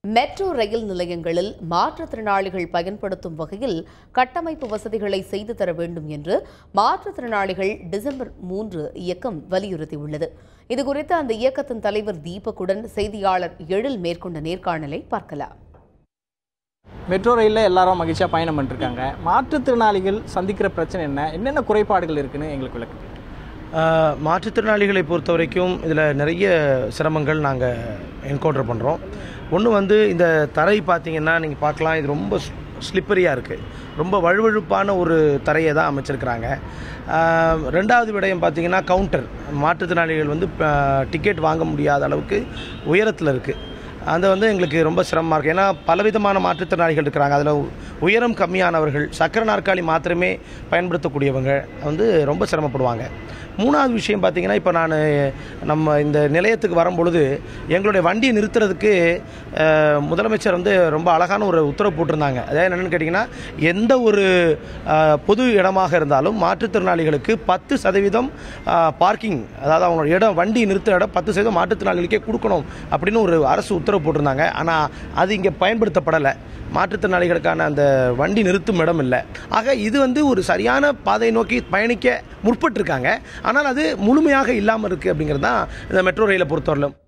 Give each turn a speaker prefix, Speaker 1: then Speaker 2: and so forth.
Speaker 1: metro rail நிலையங்களில் மாற்றுத்திறனாளிகள் பயன்படுத்தும் வகையில் கட்டமைப்பு வசதிகளை செய்து தர வேண்டும் என்று மாற்றுத்திறனாளிகள் டிசம்பர் மூன்று இயக்கம் வலியுறுத்தியுள்ளது இதுகுறித்து அந்த இயக்கத்தின் தலைவர் தீபக்குடன் செய்தியாளர் எழில் மேற்கொண்ட நேர்காணலை பார்க்கலாம்
Speaker 2: மெட்ரோ ரயிலில் எல்லாரும் மகிழ்ச்சியாக பயணம் பண்ணிருக்காங்க மாற்றுத்திறனாளிகள் சந்திக்கிற பிரச்சனை என்ன என்னென்ன குறைபாடுகள் இருக்குன்னு எங்களுக்கு விளக்கு
Speaker 3: ஆஹ் மாற்றுத்திறனாளிகளை பொறுத்த வரைக்கும் இதில் நிறைய சிரமங்கள் நாங்கள் என்கவுண்டர் பண்ணுறோம் ஒன்று வந்து இந்த தரை பார்த்தீங்கன்னா நீங்கள் பார்க்கலாம் இது ரொம்ப ஸ்லிப்பரியாக இருக்குது ரொம்ப வழுவழுப்பான ஒரு தரையை தான் அமைச்சிருக்கிறாங்க ஆஹ் ரெண்டாவது விடயம் பார்த்தீங்கன்னா கவுண்டர் மாற்றுத்திறனாளிகள் வந்து டிக்கெட் வாங்க முடியாத அளவுக்கு உயரத்தில் இருக்குது அது வந்து எங்களுக்கு ரொம்ப சிரமமாக இருக்குது ஏன்னா பலவிதமான மாற்றுத்திறனாளிகள் இருக்கிறாங்க அதில் உயரம் கம்மியானவர்கள் சக்கர நாற்காலி மாத்திரமே பயன்படுத்தக்கூடியவங்க வந்து ரொம்ப சிரமப்படுவாங்க மூணாவது விஷயம் பார்த்தீங்கன்னா இப்போ நான் நம்ம இந்த நிலையத்துக்கு வரும்பொழுது எங்களுடைய வண்டியை நிறுத்துறதுக்கு அஹ், முதலமைச்சர் வந்து ரொம்ப அழகான ஒரு உத்தரவு போட்டிருந்தாங்க அதாவது என்னென்னு கேட்டிங்கன்னா எந்த ஒரு அஹ், பொது இடமாக இருந்தாலும் மாற்றுத்திறனாளிகளுக்கு பத்து சதவீதம் பார்க்கிங் அதாவது அவங்களோட இடம் வண்டி நிறுத்துற இடம் பத்து சதவீதம் மாற்றுத்திறனாளிகளுக்கே கொடுக்கணும் அப்படின்னு ஒரு அரசு உத்தரவு போட்டிருந்தாங்க ஆனால் அது இங்கே பயன்படுத்தப்படலை மாற்றுத்திறனாளிகளுக்கான அந்த வண்டி நிறுத்தும் இடம் இல்லை ஆக இது வந்து ஒரு சரியான பாதை நோக்கி பயணிக்க முற்பட்டிருக்காங்க ஆனால் அது முழுமையாக இல்லாமல் இருக்குது அப்படிங்கிறது தான் இந்த மெட்ரோ ரயிலை பொறுத்தவரையிலும்